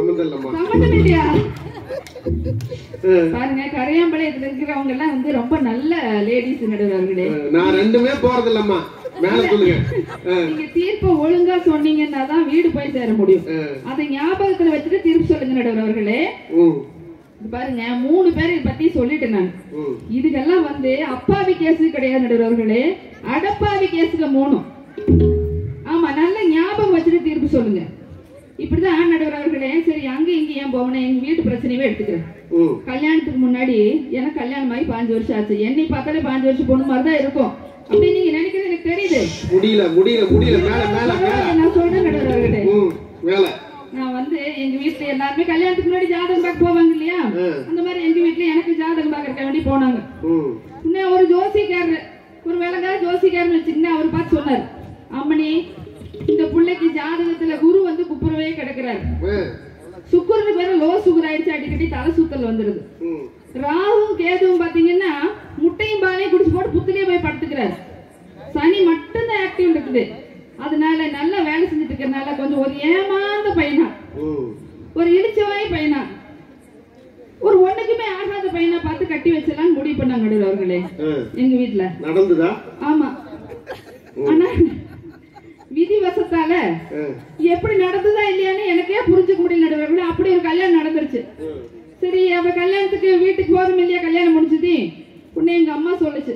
சம்மந்தம் இல்லம்மா சம்மந்தம் இல்லையா அஹ், பாருங்க கரையாம்பாளையத்துல இருக்கிறவங்க எல்லாம் வந்து ரொம்ப நல்ல லேடிஸ் நடுவர்களே அஹ், நான் ரெண்டுமே போறது இல்லம்மா மேல சொல்லுங்க அஹ், நீங்க தீர்ப்பை ஒழுங்கா சொன்னீங்கன்னா தான் வீடு போய் சேர முடியும் அஹ், அதை ஞாபகத்துல வச்சுட்டு தீர்ப்பு சொல்லுங்க நடுவர்களே ம், பாருங்க மூணு பேரை பத்தி சொல்லிட்டேன் நான் ம். இதுக்கெல்லாம் வந்து அப்பாவி கேஸ் கிடையாது நடுவர்களே அடப்பாவி கேஸுக்கு மூணும் ஆமா நல்ல ஞாபகம் வச்சுட்டு தீர்ப்பு சொல்லுங்க இப்படிதான் நடுவர்களே சரி அங்க இங்க ஏன் போகணும் எங்க வீட்டு பிரச்சனையவே எடுத்துக்கிறேன் ம், கல்யாணத்துக்கு முன்னாடி எனக்கு கல்யாணம் ஆகி பாஞ்சு வருஷம் ஆச்சு என்னை பார்த்தாலே பாஞ்சு வருஷம் பொண்ணு மாதிரி தான் இருக்கும் அப்படி நீங்க நினைக்கிறது எனக்கு தெரியுது முடியல முடியல முடியல மேல மேல மேல நான் சொல்றேன் நடுவர்களே ம், மேல நான் வந்து எங்க வீட்டுல எல்லாருமே கல்யாணத்துக்கு முன்னாடி ஜாதகம் பார்க்க போவாங்க இல்லையா ம். அந்த மாதிரி எங்க வீட்டுல எனக்கு ஜாதகம் பார்க்கறக்க வேண்டி போனாங்க ம், இன்னும் ஒரு ஜோசிக்காரர் ஒரு விலங்காத ஜோசிக்காரர்னு வச்சுக்கின்னு அவர் பார்த்து சொன்னார் அம்மணி இந்த பிள்ளைக்கு ஜாதகத்துல குரு வந்து குப்புறவே கிடக்குறாரு அஹ், சுக்குருக்கு பேரு லோ சுகர் ஆயிடுச்சு அடிக்கடி தலை சுத்தல் வந்துருது ம், ராகும் கேதுவும் பாத்தீங்கன்னா முட்டையும் பாலையும் குடிச்சு போட்டு புத்திலேயே போய் படுத்துக்கிறாரு சனி மட்டும்தான் ஆக்டிவ் இருக்குது அதனால நல்லா வேலை செஞ்சுட்டு இருக்கறனால கொஞ்சம் ஒரு ஏமாந்த பையனா ம். ஒரு இடிச்சவாய் பையனா ஒரு ஒண்ணுக்குமே ஆகாத பையனா பார்த்து கட்டி வச்சலாம் முடிவு பண்ணாங்க நடுவர் அவர்களே அஹ், எங்க வீட்டுல நடந்துதா ஆமா ஆனா விதி வசத்தால அஹ், எப்படி நடந்ததா இல்லையான்னு எனக்கே புரிஞ்சுக்க முடியல நடுவர்களே அப்படி ஒரு கல்யாணம் நடந்துருச்சு ம். சரி அவ கல்யாணத்துக்கு வீட்டுக்கு போதும் இல்லையா கல்யாணம் முடிஞ்சது உன்னை எங்க அம்மா சொல்லுச்சு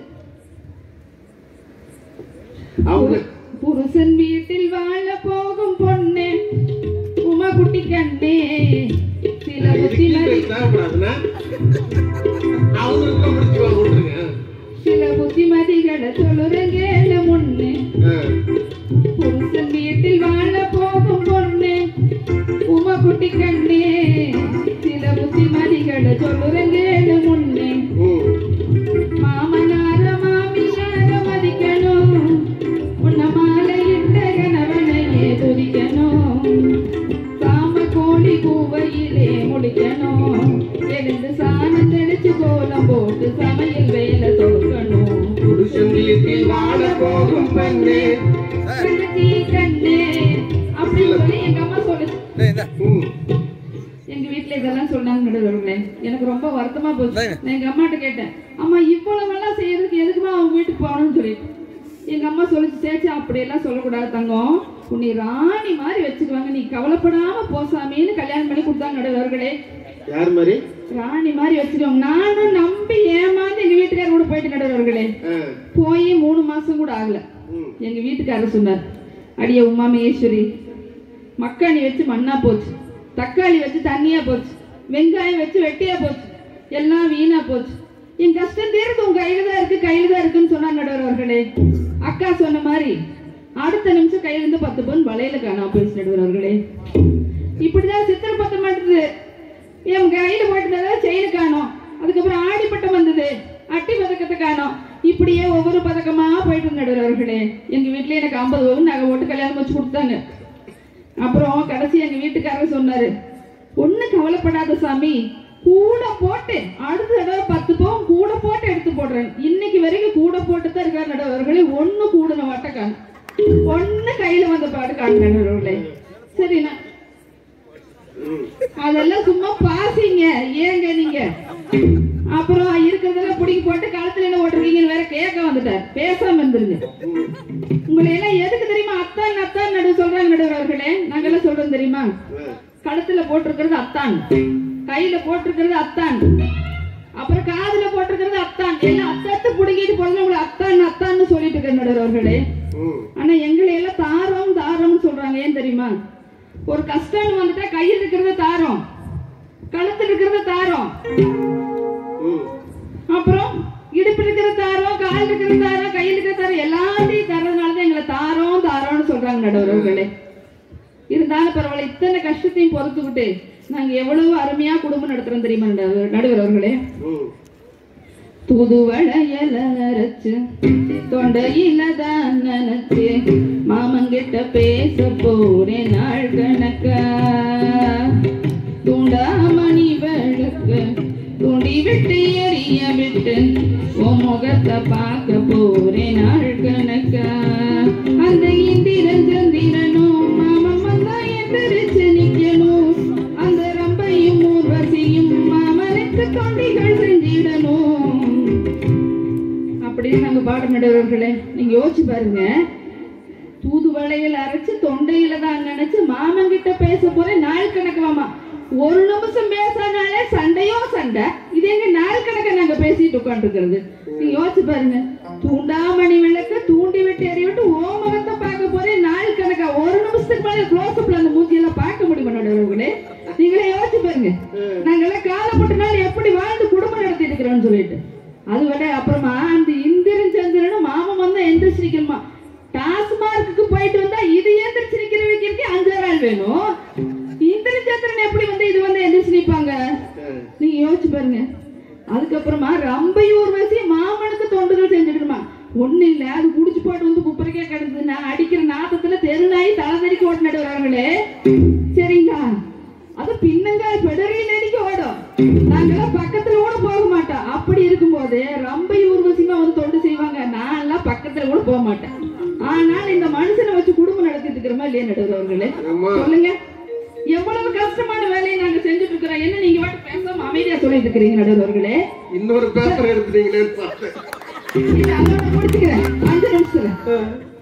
அவங்க புருஷன் வீட்டில் வாழ போகும் பொண்ணு உமா குட்டி கண்ணே சில புத்திமதி தேவைப்படாதுன்னா அவங்களுக்கு முடிச்சுவாங்க விட்டுருங்க சில புத்திமதிகளை சொல்லுறேங்க முன்னு அஹ், புருஷன் வீட்டில் வாழ போகும் பொண்ணு உமா குட்டி கண்ணே சில புத்திமதிகளை சொல்லுறேங்க முன்னே ம், மாமனார மாமியார மதிக்கணும் உன்ன மாலையிட்ட கணவனையே துதிக்கணும் சாம கோழி கூவையிலே முடிக்கணும் எழுந்து சாணம் தெளிச்சு கோலம் போட்டு சமையல் வேலை தொடுக்கணும் புருஷன் வீட்டில் வாழ போகும் பெண்ணே கண்ணச்சி கண்ணே அப்படின்னு சொல்லி எங்க அம்மா சொல்லுச்சு ம், எங்க வீட்ல இதெல்லாம் சொன்னாங்க நடுவர்களே எனக்கு ரொம்ப வருத்தமா போச்சு நான் எங்க அம்மாட்ட கேட்டேன் அம்மா இவ்வளவெல்லாம் செய்யறதுக்கு எதுக்குமா அவங்க வீட்டுக்கு போகணும்னு சொல்லிட்டு எங்க அம்மா சொல்லிச்சு சேச்சி அப்படியெல்லாம் சொல்லக்கூடாது தங்கம் உன்னை ராணி மாதிரி வச்சுக்குவாங்க நீ கவலைப்படாம போசாமின்னு கல்யாணம் பண்ணி கொடுத்தாங்க நடுவர்களே யார் மாதிரி ராணி மாதிரி வச்சுக்குவாங்க நானும் நம்பி ஏமாந்து எங்க வீட்டுக்காரர் கூட போயிட்டு நடுவர்களே அஹ், போய் மூணு மாசம் கூட ஆகல ம், எங்க வீட்டுக்காரர் சொன்னார் அடிய உமா மகேஸ்வரி மக்காணி வச்சு மண்ணா போச்சு தக்காளி வச்சு தண்ணியா போச்சு வெங்காயம் வச்சு வெட்டியா போச்சு எல்லாம் வீணா போச்சு என் கஷ்டம் தீர்ந்து உங்க கையில தான் இருக்கு கையில தான் இருக்குன்னு சொன்னார் நடுவர் அவர்களே அக்கா சொன்ன மாதிரி அடுத்த நிமிஷம் கையில இருந்து பத்து பவுன் வளையல காணாம போயிடுச்சு நடுவர் அவர்களே இப்படிதான் சித்திரை பத்தம் மாட்டுது என் கையில போட்டுதான் செயின் காணோம் அதுக்கப்புறம் ஆடி பட்டம் வந்தது அட்டி பதக்கத்தை காணோம் இப்படியே ஒவ்வொரு பதக்கமா போயிட்டு நடுவர் அவர்களே எங்க வீட்டுல எனக்கு ஐம்பது பவுன் நகை போட்டு கல்யாணம் வச்சு கொடுத்தாங்க அப்புறம் கடைசி எங்க வீட்டுக்காரர் சொன்னாரு ஒண்ணு கவலைப்படாத சாமி கூட போட்டு அடுத்த தடவை பத்து பவுன் கூட போட்டு எடுத்து போடுறேன் இன்னைக்கு வரைக்கும் கூட போட்டு தான் இருக்காரு நடுவர்களே ஒண்ணு கூடுன வட்ட காணும் ஒண்ணு கையில வந்த பாடு காணும் நடுவர்களே சரிண்ணா ம். அதெல்லாம் சும்மா பாசிங்க ஏங்க நீங்க அப்புறம் இருக்கிறதெல்லாம் புடிங்கி போட்டு களத்துல என்ன ஓட்டுறீங்கன்னு வேற கேட்க வந்துட்டார் பேசாம இருந்துருங்க உங்களை எல்லாம் எதுக்கு தெரியுமா அத்தான் அத்தான் நடு சொல்றாங்க நடுவர்களே நாங்கெல்லாம் சொல்றோம் தெரியுமா அஹ், கழுத்துல போட்டிருக்கிறது அத்தான் கையில போட்டிருக்கிறது அத்தான் அப்புறம் காதுல போட்டிருக்கிறது அத்தான் எல்லாம் அத்தத்து புடுங்கிட்டு போறது உங்களை அத்தான் அத்தான்னு சொல்லிட்டு இருக்க நடுவர்களே ம், ஆனா எங்களை எல்லாம் தாரம் தாரம்னு சொல்றாங்க ஏன் தெரியுமா ஒரு கஷ்டம்னு வந்துட்டா கையில் இருக்கிறத தாரம் கழுத்துல இருக்கிறத தாரம் ம். அப்புறம் இடுப்பு இருக்கிற தாரம் கால் இருக்கிற தாரம் கையில் இருக்கிற தாரம் எல்லாத்தையும் தரதுனால தான் எங்களை தாரம் தாரம்னு சொல்றாங்க நடுவர்களே இருந்தாலும் பரவாயில்ல இத்தனை கஷ்டத்தையும் பொறுத்துக்கிட்டு நாங்க எவ்வளவு அருமையா குடும்பம் நடத்துறோம் தெரியுமா நடுவர் நடுவர் அவர்களே ம். தூதுவளையல அரைச்சு தொண்டையில தான் நினைச்சு மாமங்கிட்ட பேச போறேன் நாள் கணக்கா தூண்டாமணி விளக்கு துண்டி விட்டு எரிய விட்டு உன் முகத்தை பார்க்க போறேன் நாள் கணக்கா அந்த இந்திரன் சந்திரனும் மாமன் வந்தா எந்திரிச்சு நிக்கணும் அந்த யோசிச்சு பாருங்க தூதுவளையில் அரைச்சு தொண்டையில தான் நினைச்சு மாமன் கிட்ட பேச போறேன் நாள் கணக்கு மாமா ஒரு நிமிஷம் பேசானாலே சண்டையோ சண்டை இது எங்க நாள் கணக்க நாங்க பேசிட்டு உட்காந்துருக்கிறது நீங்க யோசிச்சு பாருங்க தூண்டாமணி விளக்க தூண்டி விட்டு எறி விட்டு ஓமகத்தை பார்க்க போறேன் நாள் கணக்கா ஒரு நிமிஷத்துக்கு மேல க்ளோஸ் அப்ல அந்த மூஞ்சியெல்லாம் பார்க்க முடியுமா நடுவர்களே நீங்களே யோசிச்சு பாருங்க நாங்கெல்லாம் காலப்பட்ட நாள் எப்படி வாழ்ந்து குடும்பம் நடத்திட்டு இருக்கிறோம்னு சொல்லிட்டு அது விட அப்புறமா அந்த இந்திரன் சந்திரனும் மாமன் வந்தா எந்திரிச்சிருக்கணுமா டாஸ்மார்க்கு போயிட்டு வந்தா இது எந்திரிச்சு நிக்கிற வைக்கிறதுக்கு அஞ்சாறு ஆள் வேணும் இந்திரன் சந்திரன் எப்படி வந்து இது வந்து எந்திரிச்சு நிப்பாங்க நீங்க யோசிச்சு பாருங்க அதுக்கப்புறமா ரம்பையூர் வசி மாமனுக்கு தொண்டுகள் செஞ்சுக்கணுமா ஒண்ணு இல்ல அது குடிச்சு போட்டு வந்து குப்பரைக்கே கிடந்தது நான் அடிக்கிற நாத்தத்துல தெருநாய் தலைதறிக்கு ஓட்டு நடுவாங்களே சரிங்களா அது பின்னங்காய் பெடரியில் அடிக்க ஓடும் நாங்கெல்லாம் பக்கத்துல கூட போக மாட்டோம் அப்படி இருக்கும்போது ரொம்ப ஊர்வசியமா வந்து தொண்டு செய்வாங்க நான் எல்லாம் பக்கத்துல கூட போக மாட்டேன் ஆனால் இந்த மனுஷனை வச்சு குடும்பம் நடத்திட்டு இருக்கிறோமா இல்லையா நடுவர்களே ஆமா சொல்லுங்க எவ்வளவு கஷ்டமான வேலையை நாங்க செஞ்சுட்டு இருக்கிறோம் என்ன நீங்க வாட்டு பேசாம அமைதியா சொல்லிட்டு இருக்கிறீங்க நடுவர்களே இன்னொரு பேப்பர் எடுத்துட்டீங்களேன்னு பார்த்தேன் இது அதோட முடிச்சுக்கிறேன் அஞ்சு நிமிஷத்துல